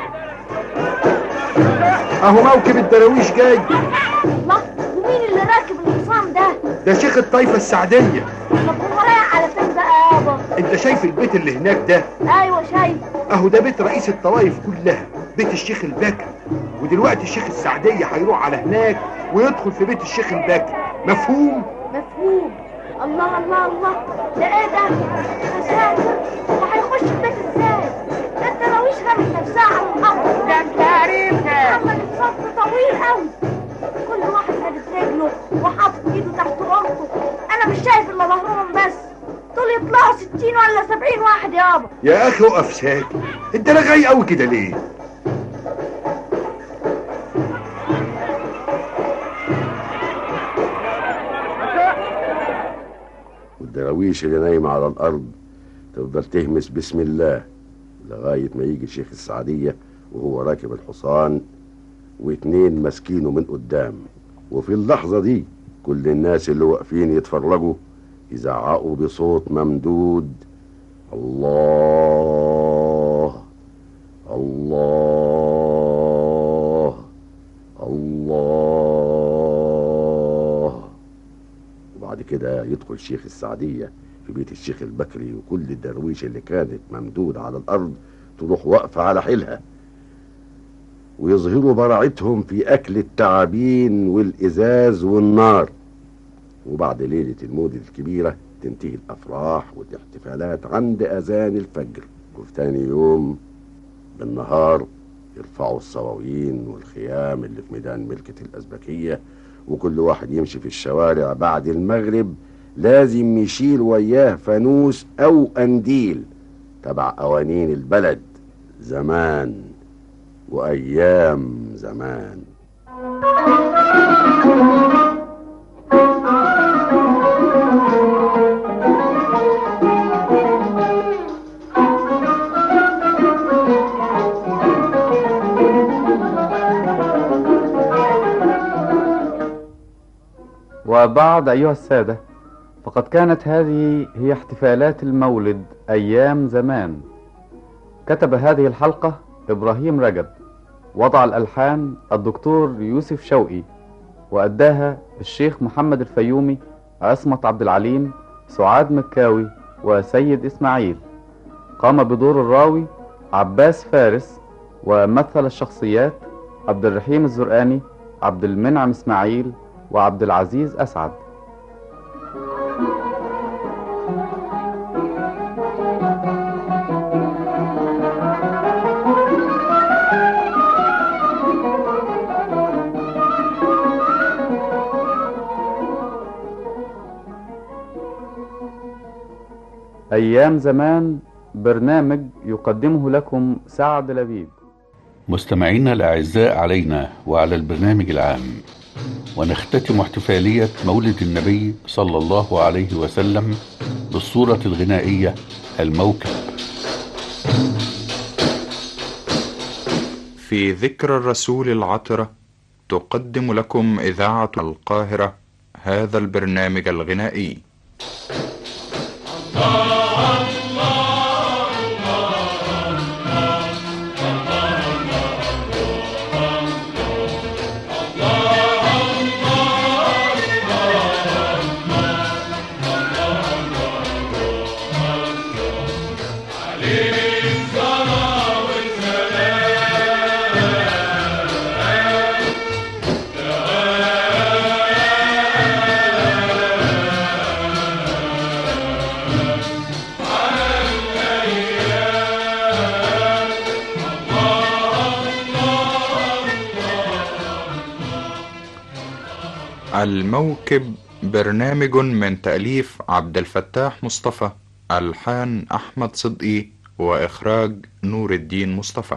اهو موكب الدراويش جاي الله ومين اللي راكب الحصان ده ده شيخ الطائفة السعدية طب هو رايح على فين بقى يابا انت شايف البيت اللي هناك ده ايوه شايف اهو ده بيت رئيس الطوائف كلها بيت الشيخ البكر ودلوقتي الشيخ السعدية هيروح على هناك ويدخل في بيت الشيخ البكر مفهوم مفهوم الله الله الله ده ايه ده يا ساتر هو هيخش البيت ازاي ده الدراويش رمت نفسها على الارض ده انت عريفها عملت صف طويل قوي كل واحد مادت رجله وحاطط ايده تحت راسه انا مش شايف الا ظهرهم بس دول يطلعوا ستين ولا سبعين واحد يابا يا اخي اقف ساكت انت رغاي قوي كده ليه والدراويش اللي نايمة على الأرض تفضل تهمس بسم الله لغاية ما يجي شيخ السعدية وهو راكب الحصان واتنين ماسكينه من قدام وفي اللحظة دي كل الناس اللي واقفين يتفرجوا يزعقوا بصوت ممدود الله الله الله وبعد كده يدخل شيخ السعدية في بيت الشيخ البكري وكل الدرويش اللي كانت ممدودة على الأرض تروح واقفة على حيلها ويظهروا براعتهم في أكل التعابين والإزاز والنار وبعد ليلة المولد الكبيرة تنتهي الأفراح والاحتفالات عند أذان الفجر وفي تاني يوم بالنهار يرفعوا الصواوين والخيام اللي في ميدان ملكة الأزبكية وكل واحد يمشي في الشوارع بعد المغرب لازم يشيل وياه فانوس أو أنديل تبع قوانين البلد زمان وأيام زمان وبعد أيها السادة فقد كانت هذه هي احتفالات المولد أيام زمان كتب هذه الحلقة إبراهيم رجب وضع الألحان الدكتور يوسف شوقي وأداها الشيخ محمد الفيومي عصمت عبد العليم سعاد مكاوي وسيد إسماعيل قام بدور الراوي عباس فارس ومثل الشخصيات عبد الرحيم الزرقاني عبد المنعم إسماعيل وعبد العزيز أسعد أيام زمان برنامج يقدمه لكم سعد لبيب مستمعينا الأعزاء علينا وعلى البرنامج العام ونختتم احتفالية مولد النبي صلى الله عليه وسلم بالصورة الغنائية الموكب في ذكرى الرسول العطرة تقدم لكم إذاعة القاهرة هذا البرنامج الغنائي الموكب برنامج من تأليف عبد الفتاح مصطفى ألحان أحمد صدقي وإخراج نور الدين مصطفى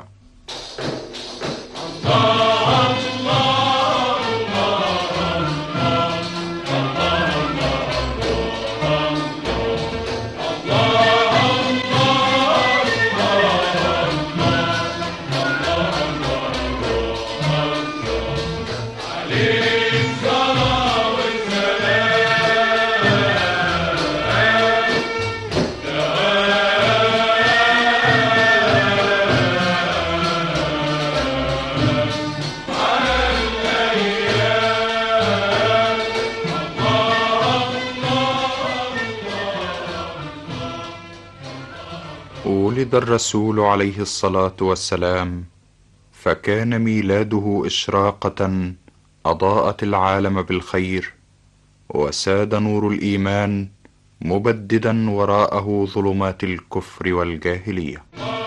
ولد الرسول عليه الصلاة والسلام فكان ميلاده إشراقة أضاءت العالم بالخير وساد نور الإيمان مبددا وراءه ظلمات الكفر والجاهلية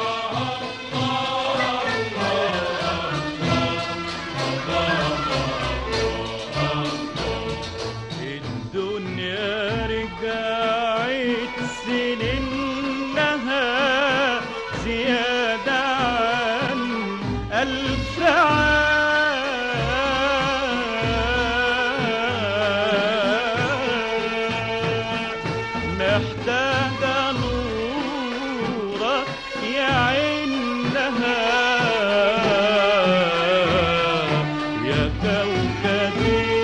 الدنيا رجعت سنينها زيادة عن ألف عام محتاجة نورك يعينها يا كوكب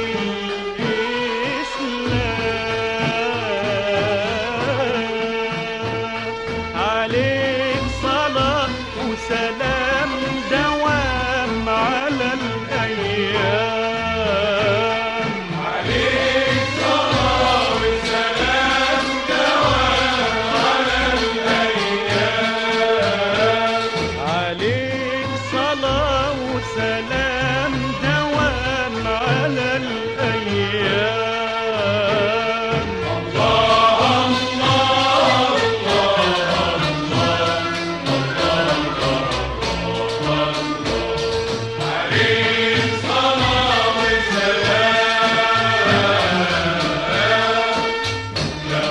الإسلام عليك صلاة وسلام دوام على الأيام عليك صلاة وسلام دوام على الأيام عليك صلاة وسلام دوام على الأيام الله الله عليك صلاة وسلام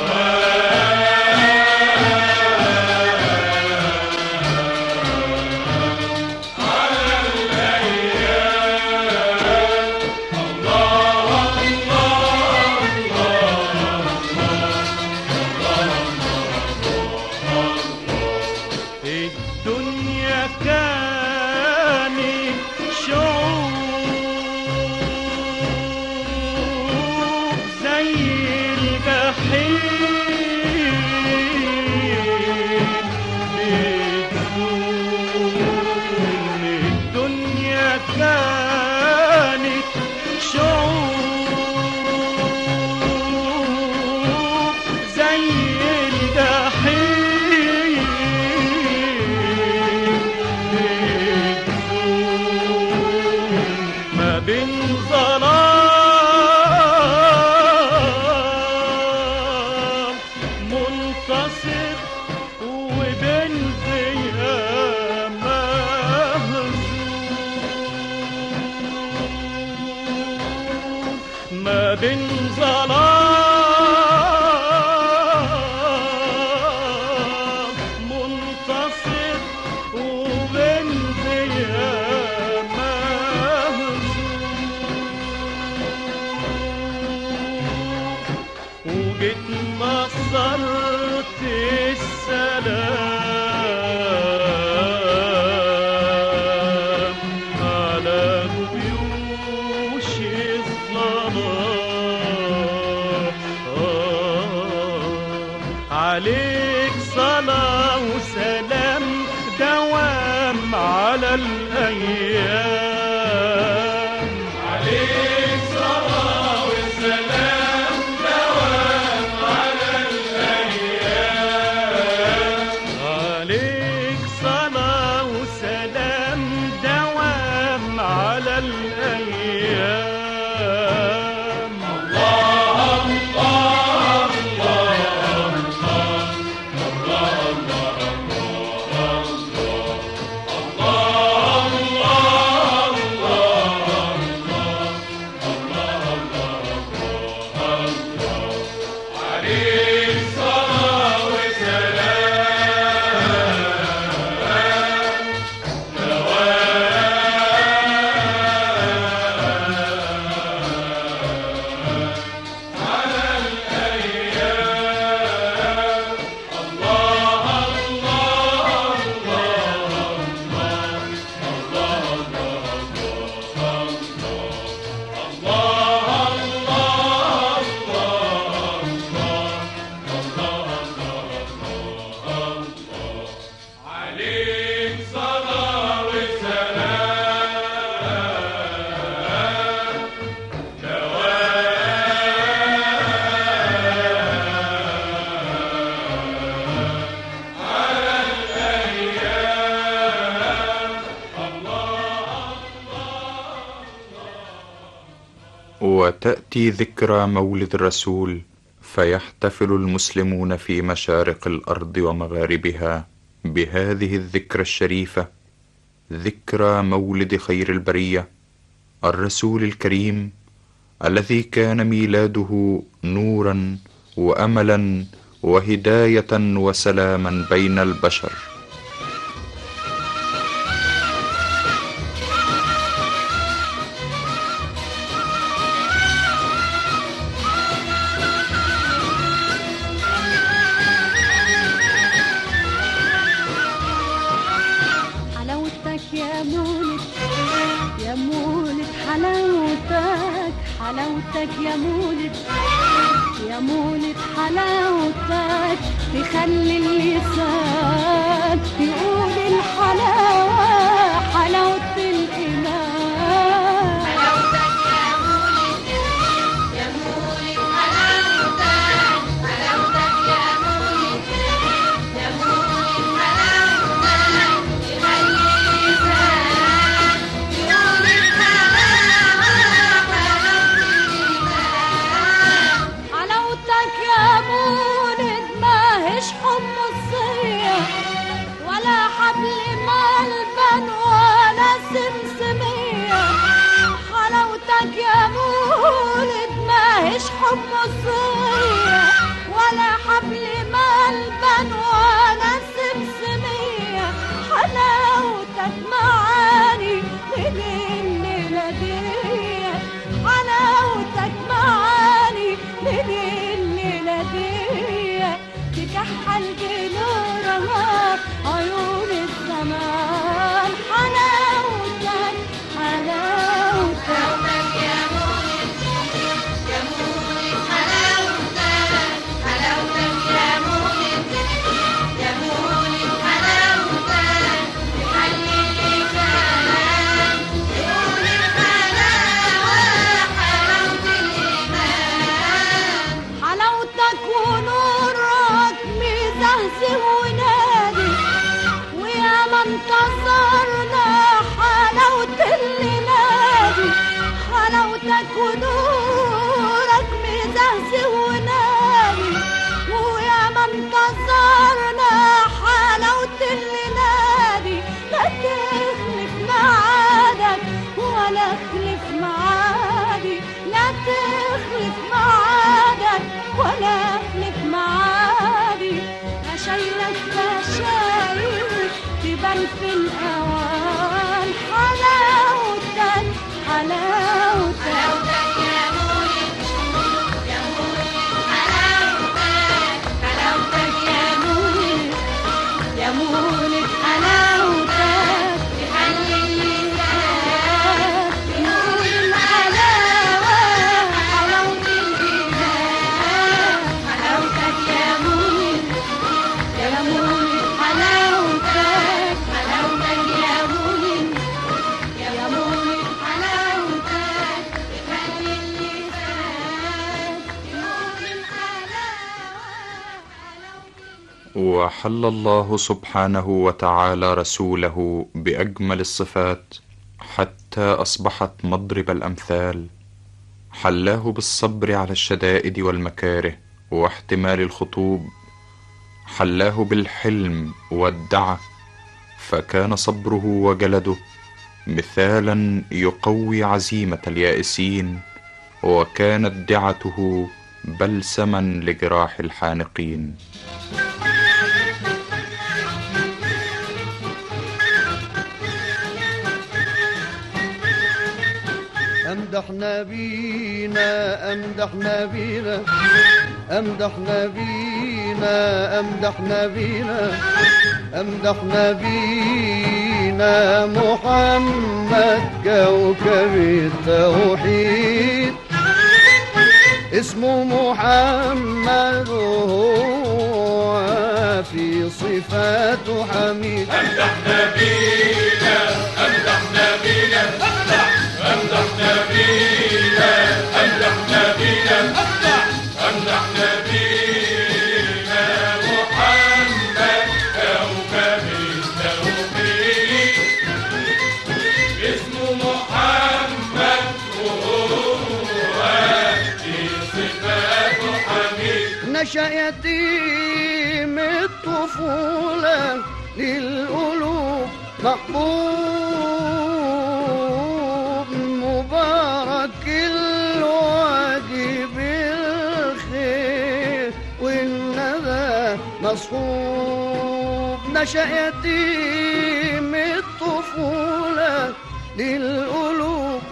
دوام كانت شعور زي الجحيم ما بين ظلام منتصر وبين ضياء مهزوم ما بين ظلام منتصر وبين ضياء مهزوم وجيت نصرت السلام على جيوش الظلام عليك صلاة وسلام دوام على الأيام عليك صلاة وسلام دوام على الأيام عليك صلاة وسلام دوام على الأيام الله الله عليك صلاة وسلام على الأيام وتأتي ذكرى مولد الرسول فيحتفل المسلمون في مشارق الأرض ومغاربها بهذه الذكرى الشريفة ذكرى مولد خير البرية الرسول الكريم الذي كان ميلاده نورا وأملا وهداية وسلاما بين البشر حلاوتك يا مولد يا مولد حلاوتك حلاوتك يا مولد يا مولد حلاوتك تخلي اللسان يقول الحلاوة حلاوة الإيمان حلاوتك يا مولد يا مولد حلاوتك حلاوتك يا مولد يا مولد حلاوتك تخلي اللسان يقول الحلاوة حلاوة الإيمان حلاوتك يا مولد ما هيش حمصية ولا حبل ملبن ولا في الأوان حلاوتك حلاوتك يا مولد يا مولد حلاوتك حلاوتك يا مولد يا مولد حلاوتك تخلي اللسان يقول الحلاوة حلاوة الإيمان حلاوتك يا مولد يا مولد حلاوتك حلاوتك يا مولد يا مولد حلاوتك تخلي اللسان يقول وحل الله سبحانه وتعالى رسوله باجمل الصفات حتى اصبحت مضرب الامثال حلاه بالصبر على الشدائد والمكاره واحتمال الخطوب حلاه بالحلم والدعه فكان صبره وجلده مثالا يقوي عزيمه اليائسين وكانت دعته بلسما لجراح الحانقين امدح نبينا امدح نبينا امدح نبينا امدح نبينا امدح نبينا محمد كوكب التوحيد اسمه محمد وهو في صفاته حميد امدح نبينا امدح نبينا امدح امدح نبينا امدح نبينا امدح امدح نبينا محمد كوكب التوحيد اسمه محمد وهو في صفاته حميد نشأ يتيم الطفولة للقلوب محبوب مبارك الواجب الخير والندى مصحوب نشأ يتيم الطفولة للقلوب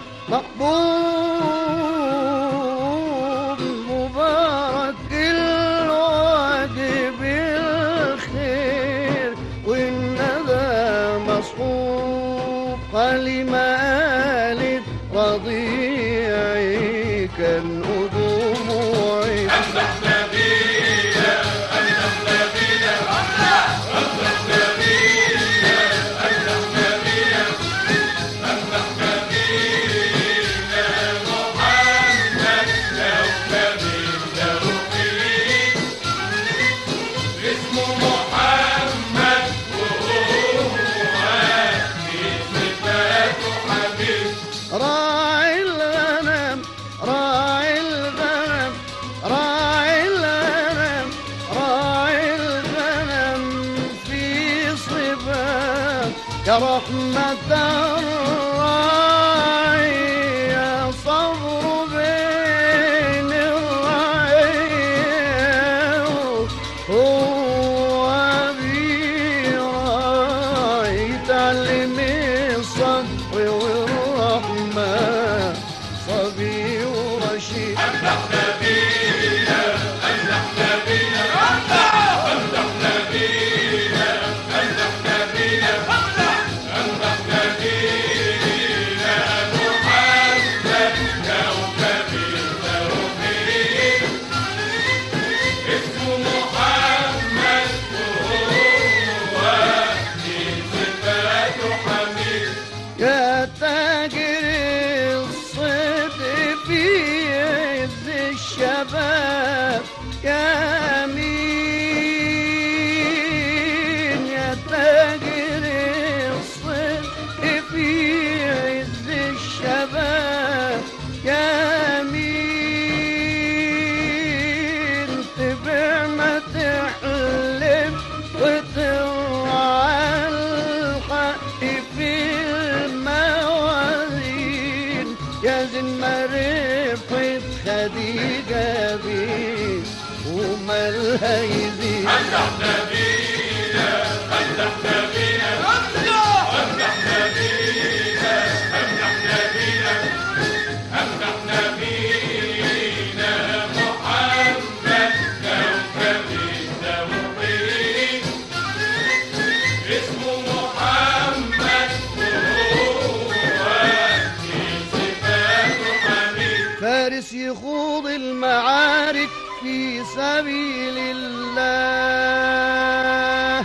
محبوب مبارك الواجب الخير والندى مصحوب حليمة قالت رضيعي كان دموعي امدح نبينا امدح نبينا امدح امدح نبينا امدح نبينا امدح نبينا محمد كوكب التوحيد اسمه محمد وهو في صفاته حبيب راعي الغنم راعي الغنم راعي الغنم راعي الغنم في صبا كرحمة الراعي يا صبر بين الرعية هو بيراعي تعلم الصبر والرحمة صبي ورشيد امدح نبينا امدح نبينا امدح امدح نبينا امدح نبينا امدح امدح نبينا محمد كوكب التوحيد اسمه محمد وهو في صفاته حميد يا تاجر الصدق في عز الشباب يا مين يا تاجر الصدق في عز الشباب يا مين تبع ما تحلم وترعى الحق في الموازين يا زين ما ربحت خديجة بيه ومالها يزيد امدح نبينا امدح نبينا امدح نبينا امدح نبينا امدح نبينا محمد كوكب التوحيد اسمه محمد وهو في صفاته حميد فارس يخوض المعارك في سبيل الله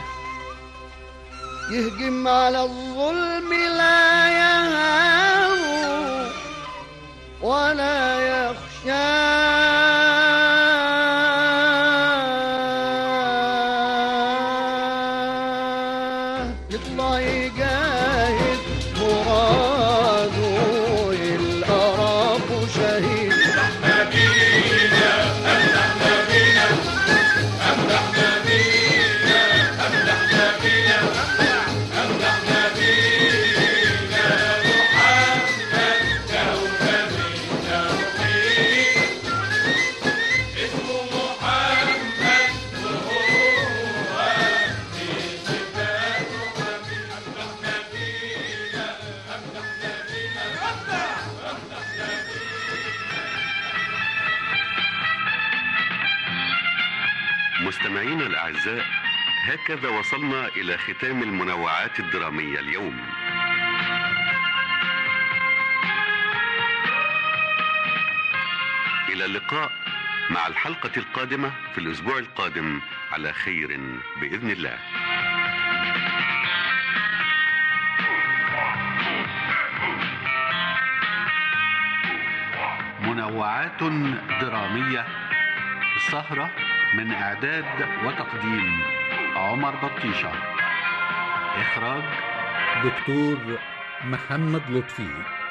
يهجم على الظلم لا يهاب ولا يخشى يطلع يجاهد مراده يلقى ربه شهيد نبينا امدح نبينا امدح نبينا امدح نبينا امدح نبينا محمد كوكب التوحيد اسمه محمد وهو في صفاته حميد امدح نبينا امدح نبينا امدح مستمعينا الأعزاء هكذا وصلنا إلى ختام المنوعات الدرامية اليوم إلى اللقاء مع الحلقة القادمة في الأسبوع القادم على خير بإذن الله منوعات درامية السهرة من إعداد وتقديم عمر بطيشة إخراج دكتور محمد لطفي